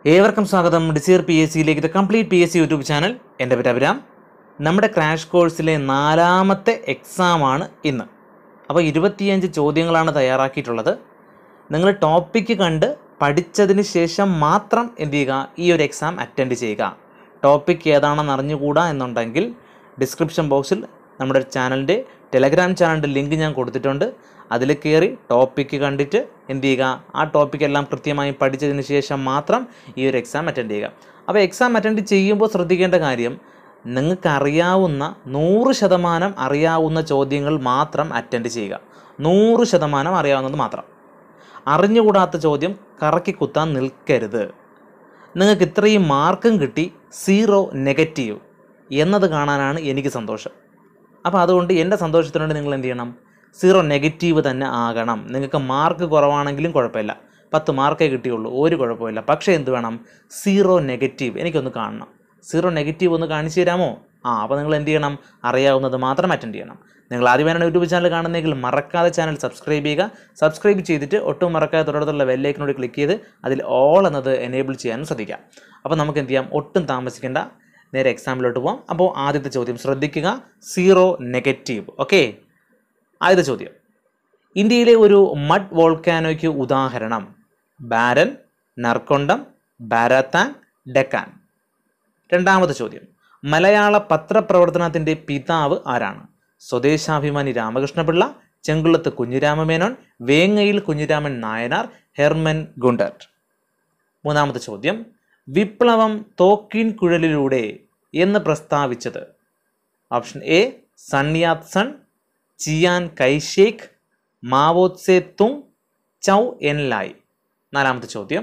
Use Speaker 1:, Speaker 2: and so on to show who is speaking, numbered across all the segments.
Speaker 1: ഏവർക്കും സ്വാഗതം desire P S സിയിലേക്ക് the complete P S C YouTube channel എൻ്റെ പേര് അഭിരാം നമ്മുടെ ക്രാഷ് കോഴ്സിലെ നാലാമത്തെ എക്സാമാണ് ഇന്ന് അപ്പോൾ ഇരുപത്തിയഞ്ച് ചോദ്യങ്ങളാണ് തയ്യാറാക്കിയിട്ടുള്ളത് നിങ്ങൾ ടോപ്പിക്ക് കണ്ട് പഠിച്ചതിന് ശേഷം മാത്രം എന്ത് ചെയ്യുക ഈ ഒരു എക്സാം അറ്റൻഡ് ചെയ്യുക ടോപ്പിക് ഏതാണെന്ന് അറിഞ്ഞുകൂടാ എന്നുണ്ടെങ്കിൽ ഡിസ്ക്രിപ്ഷൻ ബോക്സിൽ നമ്മുടെ ചാനലിൻ്റെ ടെലഗ്രാം ചാനലിൻ്റെ ലിങ്ക് ഞാൻ കൊടുത്തിട്ടുണ്ട് അതിൽ കയറി ടോപ്പിക്ക് കണ്ടിട്ട് എന്ത് ചെയ്യുക ആ ടോപ്പിക് എല്ലാം കൃത്യമായി പഠിച്ചതിന് ശേഷം മാത്രം ഈ ഒരു എക്സാം അറ്റൻഡ് ചെയ്യുക അപ്പോൾ എക്സാം അറ്റൻഡ് ചെയ്യുമ്പോൾ ശ്രദ്ധിക്കേണ്ട കാര്യം നിങ്ങൾക്ക് അറിയാവുന്ന നൂറ് ശതമാനം അറിയാവുന്ന ചോദ്യങ്ങൾ മാത്രം അറ്റൻഡ് ചെയ്യുക നൂറ് ശതമാനം അറിയാവുന്നത് മാത്രം അറിഞ്ഞുകൂടാത്ത ചോദ്യം കറക്കി കുത്താൻ നിൽക്കരുത് നിങ്ങൾക്ക് ഇത്രയും മാർക്കും കിട്ടി സീറോ നെഗറ്റീവ് എന്നത് കാണാനാണ് എനിക്ക് സന്തോഷം അപ്പോൾ അതുകൊണ്ട് എൻ്റെ സന്തോഷത്തിന് വേണ്ടി നിങ്ങൾ എന്ത് ചെയ്യണം സീറോ നെഗറ്റീവ് തന്നെ ആകണം നിങ്ങൾക്ക് മാർക്ക് കുറവാണെങ്കിലും കുഴപ്പമില്ല പത്ത് മാർക്കേ കിട്ടിയുള്ളൂ ഒരു കുഴപ്പമില്ല പക്ഷേ എന്ത് വേണം സീറോ നെഗറ്റീവ് എനിക്കൊന്ന് കാണണം സീറോ നെഗറ്റീവ് ഒന്ന് കാണിച്ചു തരാമോ ആ അപ്പോൾ നിങ്ങൾ എന്ത് ചെയ്യണം അറിയാവുന്നത് മാത്രം അറ്റൻഡ് ചെയ്യണം നിങ്ങൾ ആദ്യമായാണ് യൂട്യൂബ് ചാനൽ കാണുന്നതെങ്കിൽ മറക്കാതെ ചാനൽ സബ്സ്ക്രൈബ് ചെയ്യുക സബ്സ്ക്രൈബ് ചെയ്തിട്ട് ഒട്ടും മറക്കാതെ തൊട്ടടുത്തുള്ള ബെല്ലേക്കിനോട് ക്ലിക്ക് ചെയ്ത് അതിൽ ഓൾ എന്നത് എനേബിൾ ചെയ്യാനും ശ്രദ്ധിക്കാം അപ്പോൾ നമുക്ക് എന്ത് ചെയ്യാം ഒട്ടും താമസിക്കേണ്ട നേരെ എക്സാമിലോട്ട് പോകാം അപ്പോൾ ആദ്യത്തെ ചോദ്യം ശ്രദ്ധിക്കുക സീറോ നെഗറ്റീവ് ഓക്കെ ആദ്യത്തെ ചോദ്യം ഇന്ത്യയിലെ ഒരു മഡ് വോൾക്കാനോയ്ക്ക് ഉദാഹരണം ബാരൻ നർക്കൊണ്ടം ബാരത്താൻ ഡെക്കാൻ രണ്ടാമത്തെ ചോദ്യം മലയാള പത്രപ്രവർത്തനത്തിൻ്റെ പിതാവ് ആരാണ് സ്വദേശാഭിമാനി രാമകൃഷ്ണപിള്ള ചെങ്കുളത്ത് കുഞ്ഞിരാമമേനോൻ വേങ്ങയിൽ കുഞ്ഞിരാമൻ നായനാർ ഹെർമൻ ഗുണ്ടർ മൂന്നാമത്തെ ചോദ്യം വിപ്ലവം തോക്കിൻ കുഴലിലൂടെ എന്ന് പ്രസ്താവിച്ചത് option A Sun Yat Sen Chiang Kai shek Mao Tse Tung Chou En Lai നാലാമത്തെ ചോദ്യം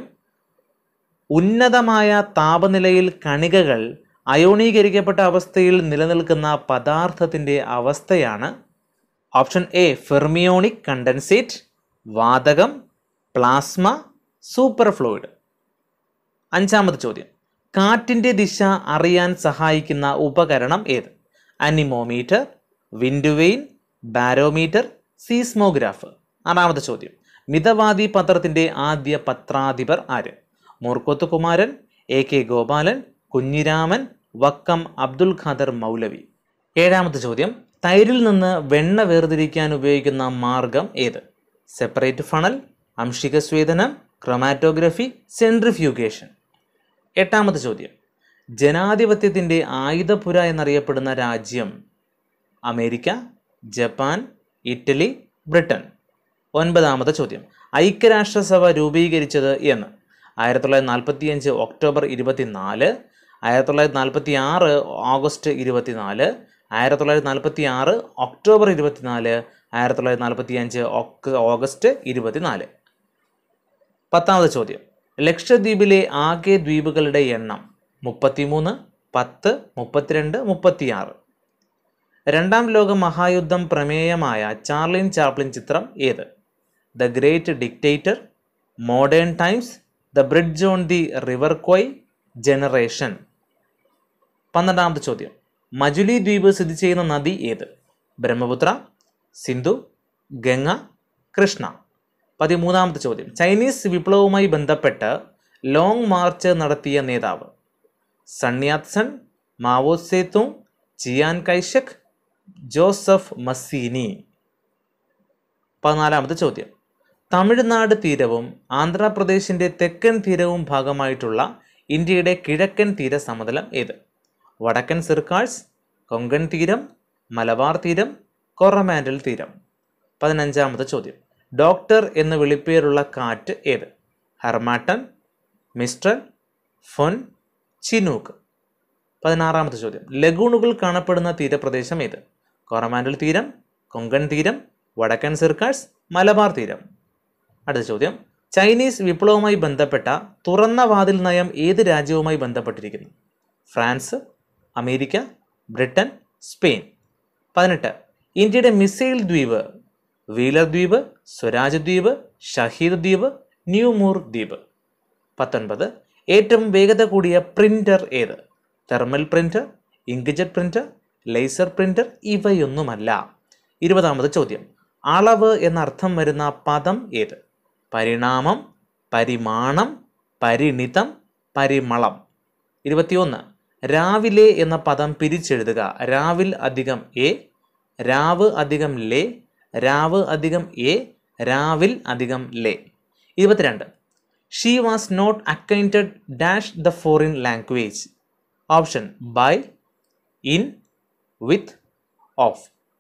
Speaker 1: ഉന്നതമായ താപനിലയിൽ കണികകൾ അയോണീകരിക്കപ്പെട്ട അവസ്ഥയിൽ നിലനിൽക്കുന്ന പദാർത്ഥത്തിൻ്റെ അവസ്ഥയാണ് ഓപ്ഷൻ എ ഫെർമിയോണിക് കണ്ടൻസേറ്റ് വാതകം പ്ലാസ്മ സൂപ്പർ ഫ്ലൂയിഡ് അഞ്ചാമത്തെ ചോദ്യം കാറ്റിൻ്റെ ദിശ അറിയാൻ സഹായിക്കുന്ന ഉപകരണം ഏത് അനിമോമീറ്റർ വിൻഡുവെയിൻ ബാരോമീറ്റർ സീസ്മോഗ്രാഫ് ആറാമത്തെ ചോദ്യം മിതവാദി പത്രത്തിൻ്റെ ആദ്യ പത്രാധിപർ ആര് മൂർക്കോത്ത് കുമാരൻ എ കെ ഗോപാലൻ കുഞ്ഞിരാമൻ വക്കം അബ്ദുൽ ഖാദർ മൗലവി ഏഴാമത്തെ ചോദ്യം തൈരിൽ നിന്ന് വെണ്ണ വേർതിരിക്കാൻ ഉപയോഗിക്കുന്ന മാർഗം ഏത് സെപ്പറേറ്റ് ഫണൽ അംശിക സ്വേദനം ക്രൊമാറ്റോഗ്രഫി സെൻട്രിഫ്യൂഗേഷൻ എട്ടാമത്തെ ചോദ്യം ജനാധിപത്യത്തിൻ്റെ ആയുധപുര എന്നറിയപ്പെടുന്ന രാജ്യം അമേരിക്ക ജപ്പാൻ ഇറ്റലി ബ്രിട്ടൻ ഒൻപതാമത്തെ ചോദ്യം ഐക്യരാഷ്ട്രസഭ രൂപീകരിച്ചത് എന്ന് ആയിരത്തി തൊള്ളായിരത്തി നാൽപ്പത്തി അഞ്ച് ഒക്ടോബർ ഇരുപത്തിനാല് ആയിരത്തി തൊള്ളായിരത്തി നാൽപ്പത്തി ആറ് ഓഗസ്റ്റ് ഇരുപത്തിനാല് ആയിരത്തി തൊള്ളായിരത്തി നാൽപ്പത്തി ആറ് ഒക്ടോബർ ഇരുപത്തിനാല് ആയിരത്തി തൊള്ളായിരത്തി നാൽപ്പത്തി അഞ്ച് ഒക്ട ഓഗസ്റ്റ് ഇരുപത്തിനാല് പത്താമത്തെ ചോദ്യം ലക്ഷദ്വീപിലെ ആകെ ദ്വീപുകളുടെ എണ്ണം മുപ്പത്തിമൂന്ന് പത്ത് മുപ്പത്തിരണ്ട് മുപ്പത്തിയാറ് രണ്ടാം ലോക മഹായുദ്ധം പ്രമേയമായ ചാർലിൻ ചാപ്ലിൻ ചിത്രം ഏത് the great dictator modern times the bridge on the river Kwai generation പന്ത്രണ്ടാമത്തെ ചോദ്യം മജുലി ദ്വീപ് സ്ഥിതി ചെയ്യുന്ന നദി ഏത് ബ്രഹ്മപുത്ര സിന്ധു ഗംഗ കൃഷ്ണ പതിമൂന്നാമത്തെ ചോദ്യം ചൈനീസ് വിപ്ലവവുമായി ബന്ധപ്പെട്ട് ലോങ് മാർച്ച് നടത്തിയ നേതാവ് Sun Yat Sen Mao Tse tung Chiang Kai shek Joseph Mazzini പതിനാലാമത്തെ ചോദ്യം തമിഴ്നാട് തീരവും ആന്ധ്രാപ്രദേശിൻ്റെ തെക്കൻ തീരവും ഭാഗമായിട്ടുള്ള ഇന്ത്യയുടെ കിഴക്കൻ തീര സമതലം ഏത് വടക്കൻ സിർക്കാഴ്സ് കൊങ്കൺ തീരം മലബാർ തീരം കൊറമാൻഡൽ തീരം പതിനഞ്ചാമത്തെ ചോദ്യം ഡോക്ടർ എന്ന് വിളിപ്പേരുള്ള കാറ്റ് ഏത് ഹർമാട്ടൻ മിസ്റ്റർ ഫൊൻ ചിനൂക്ക് പതിനാറാമത്തെ ചോദ്യം ലഗൂണുകൾ കാണപ്പെടുന്ന തീരപ്രദേശം ഏത് കൊറമാൻഡൽ തീരം കൊങ്കൺ തീരം വടക്കൻ സിർക്കാഴ്സ് മലബാർ തീരം അടുത്ത ചോദ്യം ചൈനീസ് വിപ്ലവവുമായി ബന്ധപ്പെട്ട തുറന്ന വാതിൽ നയം ഏത് രാജ്യവുമായി ബന്ധപ്പെട്ടിരിക്കുന്നു ഫ്രാൻസ് അമേരിക്ക ബ്രിട്ടൻ സ്പെയിൻ പതിനെട്ട് ഇന്ത്യയുടെ മിസൈൽ ദ്വീപ് വീലർ ദ്വീപ് സ്വരാജ് ദ്വീപ് ഷഹീദ് ദ്വീപ് ന്യൂമൂർ ദ്വീപ് പത്തൊൻപത് ഏറ്റവും വേഗത കൂടിയ പ്രിന്റർ ഏത് thermal printer inkjet printer laser printer ഇവയൊന്നുമല്ല ഇരുപതാമത് ചോദ്യം അളവ് എന്നർത്ഥം വരുന്ന പദം ഏത് പരിണാമം പരിമാണം പരിണിതം പരിമളം ഇരുപത്തിയൊന്ന് രാവിലെ എന്ന പദം പിരിച്ചെഴുതുക രാവിൽ അധികം എ രാവ് അധികം ലേ രാവ് അധികം എ രാവിൽ അധികം ലേ ഇരുപത്തിരണ്ട് she was not acquainted dash the foreign language option by in with of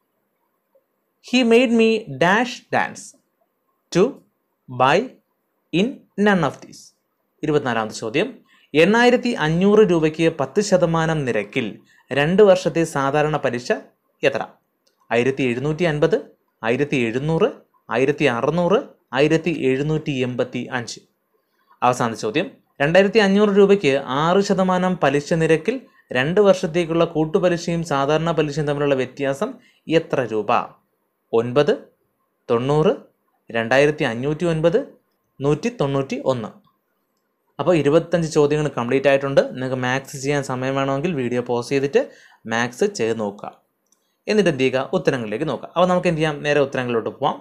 Speaker 1: he made me dash dance to by in none of these ഇരുപത്തിനാലാമത്തെ ചോദ്യം എണ്ണായിരത്തി അഞ്ഞൂറ് രൂപയ്ക്ക് പത്ത് ശതമാനം നിരക്കിൽ രണ്ട് വർഷത്തെ സാധാരണ പലിശ എത്ര ആയിരത്തി എഴുന്നൂറ്റി അൻപത് ആയിരത്തി എഴുന്നൂറ് ആയിരത്തി അറുന്നൂറ് ആയിരത്തി എഴുന്നൂറ്റി എൺപത്തി അഞ്ച് അവസാന ചോദ്യം രണ്ടായിരത്തി അഞ്ഞൂറ് രൂപയ്ക്ക് ആറ് ശതമാനം പലിശ നിരക്കിൽ രണ്ട് വർഷത്തേക്കുള്ള കൂട്ടുപലിശയും സാധാരണ പലിശയും തമ്മിലുള്ള വ്യത്യാസം എത്ര രൂപ ഒൻപത് തൊണ്ണൂറ് രണ്ടായിരത്തി അഞ്ഞൂറ്റി ഒൻപത് നൂറ്റി തൊണ്ണൂറ്റി ഒന്ന് അപ്പോൾ ഇരുപത്തഞ്ച് ചോദ്യങ്ങൾ കംപ്ലീറ്റ് ആയിട്ടുണ്ട് നിങ്ങൾക്ക് മാത്സ് ചെയ്യാൻ സമയം വേണമെങ്കിൽ വീഡിയോ പോസ് ചെയ്തിട്ട് മാത്സ് ചെയ്ത് നോക്കുക എന്നിട്ട് എന്ത് ചെയ്യുക ഉത്തരങ്ങളിലേക്ക് നോക്കുക അപ്പോൾ നമുക്ക് എന്ത് ചെയ്യാം നേരെ ഉത്തരങ്ങളിലോട്ട് പോവാം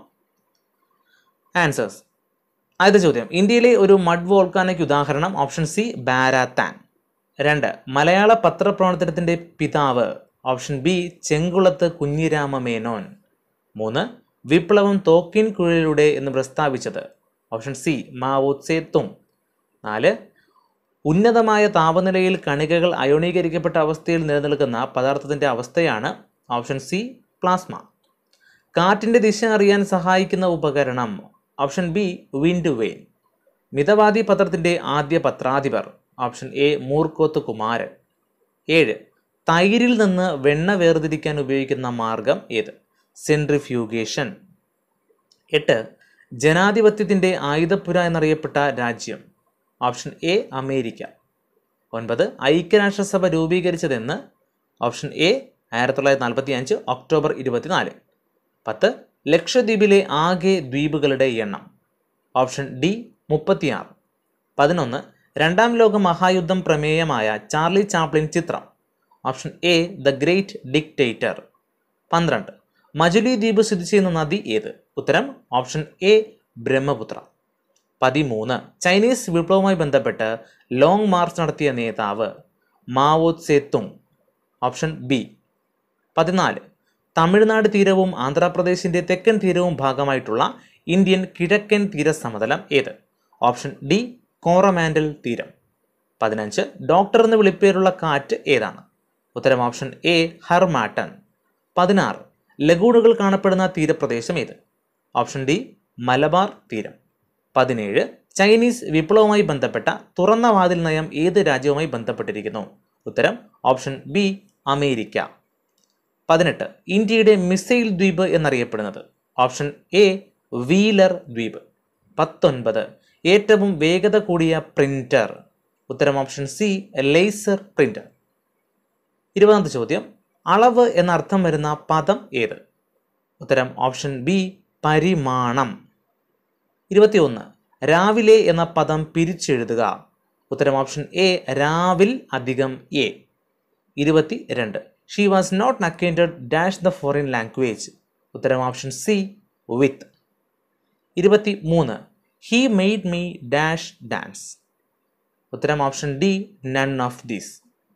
Speaker 1: ആൻസേഴ്സ് ആദ്യത്തെ ചോദ്യം ഇന്ത്യയിലെ ഒരു മഡ് വോൾക്കാനിക് ഉദാഹരണം ഓപ്ഷൻ സി ബാരാത്താൻ രണ്ട് മലയാള പത്രപ്രവർത്തനത്തിൻ്റെ പിതാവ് ഓപ്ഷൻ ബി ചെങ്കുളത്ത് കുഞ്ഞിരാമ മേനോൻ മൂന്ന് വിപ്ലവം തോക്കിൻ കുഴലിലൂടെ എന്ന് പ്രസ്താവിച്ചത് option C Mao Tse Tung നാല് ഉന്നതമായ താപനിലയിൽ കണികകൾ അയോണീകരിക്കപ്പെട്ട അവസ്ഥയിൽ നിലനിൽക്കുന്ന പദാർത്ഥത്തിൻ്റെ അവസ്ഥയാണ് ഓപ്ഷൻ സി പ്ലാസ്മ കാറ്റിൻ്റെ ദിശ അറിയാൻ സഹായിക്കുന്ന ഉപകരണം option B wind vane Mithavadi പത്രത്തിൻ്റെ ആദ്യ പത്രാധിപർ ഓപ്ഷൻ എ മൂർക്കോത്ത് കുമാരൻ ഏഴ് തൈരിൽ നിന്ന് വെണ്ണ വേർതിരിക്കാൻ ഉപയോഗിക്കുന്ന മാർഗം ഏത് സെൻട്രിഫ്യൂഗേഷൻ എട്ട് ജനാധിപത്യത്തിൻ്റെ ആയുധപ്പുര എന്നറിയപ്പെട്ട രാജ്യം ഓപ്ഷൻ എ അമേരിക്ക ഒൻപത് ഐക്യരാഷ്ട്രസഭ രൂപീകരിച്ചതെന്ന് ഓപ്ഷൻ എ ആയിരത്തി തൊള്ളായിരത്തി നാൽപ്പത്തി അഞ്ച് ഒക്ടോബർ ഇരുപത്തിനാല് പത്ത് ലക്ഷദ്വീപിലെ ആകെ ദ്വീപുകളുടെ എണ്ണം ഓപ്ഷൻ ഡി മുപ്പത്തിയാറ് പതിനൊന്ന് രണ്ടാം ലോക മഹായുദ്ധം പ്രമേയമായ ചാർലി ചാപ്ലിൻ ചിത്രം option A the great dictator പന്ത്രണ്ട് മജുലി ദ്വീപ് സ്ഥിതി ചെയ്യുന്ന നദി ഏത് ഉത്തരം ഓപ്ഷൻ എ ബ്രഹ്മപുത്ര പതിമൂന്ന് ചൈനീസ് വിപ്ലവവുമായി ബന്ധപ്പെട്ട് ലോങ് മാർച്ച് നടത്തിയ നേതാവ് മാവോ സേത്തുങ് ഓപ്ഷൻ ബി പതിനാല് തമിഴ്നാട് തീരവും ആന്ധ്രാപ്രദേശിന്റെ തെക്കൻ തീരവും ഭാഗമായിട്ടുള്ള ഇന്ത്യൻ കിഴക്കൻ തീരസമതലം ഏത് ഓപ്ഷൻ ഡി കോറമാൻഡൽ തീരം പതിനഞ്ച് ഡോക്ടർ എന്ന് വിളിപ്പേരുള്ള കാറ്റ് ഏതാണ് ഉത്തരം ഓപ്ഷൻ എ ഹർമാട്ടൺ പതിനാറ് ലഗൂണുകൾ കാണപ്പെടുന്ന തീരപ്രദേശം ഏത് ഓപ്ഷൻ ഡി മലബാർ തീരം പതിനേഴ് ചൈനീസ് വിപ്ലവവുമായി ബന്ധപ്പെട്ട തുറന്ന വാതിൽ നയം ഏത് രാജ്യവുമായി ബന്ധപ്പെട്ടിരിക്കുന്നു ഉത്തരം ഓപ്ഷൻ ബി അമേരിക്ക പതിനെട്ട് ഇന്ത്യയുടെ മിസൈൽ ദ്വീപ് എന്നറിയപ്പെടുന്നത് ഓപ്ഷൻ എ വീലർ ദ്വീപ് പത്തൊൻപത് ഏറ്റവും വേഗത കൂടിയ പ്രിന്റർ ഉത്തരം ഓപ്ഷൻ സി ലേസർ പ്രിന്റർ ഇരുപതാമത്തെ ചോദ്യം അളവ് എന്ന അർത്ഥം വരുന്ന പദം ഏത് ഉത്തരം ഓപ്ഷൻ ബി പരിമാണം ഇരുപത്തിയൊന്ന് രാവിലെ എന്ന പദം പിരിച്ചെഴുതുക ഉത്തരം ഓപ്ഷൻ എ രാവിൽ അധികം എ ഇരുപത്തി രണ്ട് she was not acquainted dash the foreign language ഉത്തരം ഓപ്ഷൻ സി വിത്ത് ഇരുപത്തി മൂന്ന് he made me dash dance ഉത്തരം option D none of these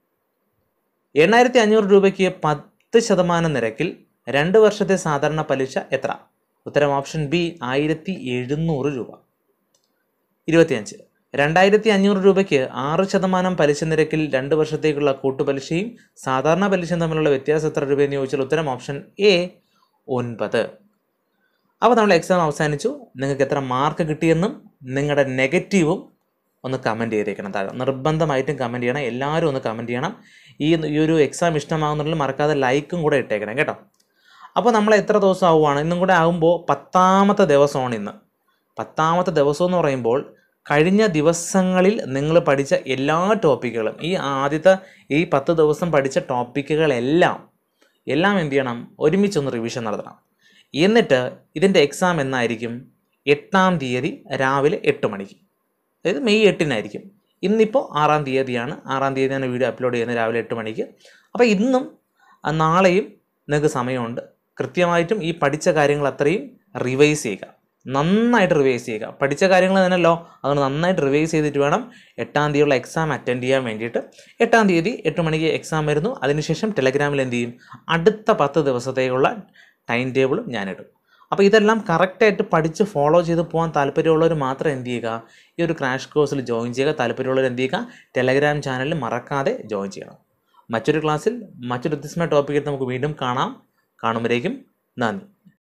Speaker 1: എണ്ണായിരത്തി അഞ്ഞൂറ് രൂപയ്ക്ക് പത്ത് ശതമാനം നിരക്കിൽ രണ്ട് വർഷത്തെ സാധാരണ പലിശ എത്ര ഉത്തരം ഓപ്ഷൻ ബി ആയിരത്തി എഴുന്നൂറ് രൂപ ഇരുപത്തിയഞ്ച് രണ്ടായിരത്തി അഞ്ഞൂറ് രൂപയ്ക്ക് ആറ് ശതമാനം പലിശ നിരക്കിൽ രണ്ട് വർഷത്തേക്കുള്ള കൂട്ടുപലിശയും സാധാരണ പലിശയും തമ്മിലുള്ള വ്യത്യാസം എത്ര രൂപയെന്ന് ചോദിച്ചാൽ ഉത്തരം ഓപ്ഷൻ എ ഒൻപത് അപ്പോൾ നമ്മൾ എക്സാം അവസാനിച്ചു നിങ്ങൾക്ക് എത്ര മാർക്ക് കിട്ടിയെന്നും നിങ്ങളുടെ നെഗറ്റീവും ഒന്ന് കമൻറ്റ് ചെയ്തേക്കണം താഴെ നിർബന്ധമായിട്ടും കമൻറ്റ് ചെയ്യണം എല്ലാവരും ഒന്ന് കമൻറ്റ് ചെയ്യണം ഈ ഈ ഒരു എക്സാം ഇഷ്ടമാകുന്നുണ്ടെങ്കിൽ മറക്കാതെ ലൈക്കും കൂടെ ഇട്ടേക്കണം കേട്ടോ അപ്പോൾ നമ്മൾ എത്ര ദിവസം ആവുകയാണ് ഇന്നും കൂടെ ആകുമ്പോൾ പത്താമത്തെ ദിവസമാണ് ഇന്ന് പത്താമത്തെ ദിവസം എന്ന് പറയുമ്പോൾ കഴിഞ്ഞ ദിവസങ്ങളിൽ നിങ്ങൾ പഠിച്ച എല്ലാ ടോപ്പിക്കുകളും ഈ ആദ്യത്തെ ഈ പത്ത് ദിവസം പഠിച്ച ടോപ്പിക്കുകളെല്ലാം എല്ലാം എന്ത് ചെയ്യണം ഒരുമിച്ചൊന്ന് റിവിഷൻ നടത്തണം എന്നിട്ട് ഇതിൻ്റെ എക്സാം എന്നായിരിക്കും എട്ടാം തീയതി രാവിലെ എട്ട് മണിക്ക് അതായത് മെയ് എട്ടിനായിരിക്കും ഇന്നിപ്പോൾ ആറാം തീയതിയാണ് ആറാം തീയതിയാണ് വീഡിയോ അപ്ലോഡ് ചെയ്യുന്നത് രാവിലെ എട്ട് മണിക്ക് അപ്പോൾ ഇന്നും ആ, നാളെയും നിങ്ങൾക്ക് സമയമുണ്ട് കൃത്യമായിട്ടും ഈ പഠിച്ച കാര്യങ്ങൾ അത്രയും റിവൈസ് ചെയ്യുക നന്നായിട്ട് റിവൈസ് ചെയ്യുക പഠിച്ച കാര്യങ്ങൾ തന്നെയല്ലോ അതുകൊണ്ട് നന്നായിട്ട് റിവൈസ് ചെയ്തിട്ട് വേണം എട്ടാം തീയതിയുള്ള എക്സാം അറ്റൻഡ് ചെയ്യാൻ വേണ്ടിയിട്ട് എട്ടാം തീയതി എട്ട് മണിക്ക് എക്സാം വരുന്നു അതിനുശേഷം ടെലഗ്രാമിൽ എന്ത് ചെയ്യും അടുത്ത പത്ത് ദിവസത്തേക്കുള്ള ടൈം ടേബിളും ഞാനിടും അപ്പോൾ ഇതെല്ലാം കറക്റ്റായിട്ട് പഠിച്ച് ഫോളോ ചെയ്ത് പോകാൻ താല്പര്യമുള്ളവർ മാത്രം എന്ത് ചെയ്യുക ഈ ഒരു ക്രാഷ് കോഴ്സിൽ ജോയിൻ ചെയ്യുക താല്പര്യമുള്ളവർ എന്ത് ചെയ്യുക ടെലഗ്രാം ചാനലിൽ മറക്കാതെ ജോയിൻ ചെയ്യണം മറ്റൊരു ക്ലാസ്സിൽ മറ്റൊരു വ്യത്യസ്തമായ ടോപ്പിക്കിൽ നമുക്ക് വീണ്ടും കാണാം കാണുമ്പോഴേക്കും നന്ദി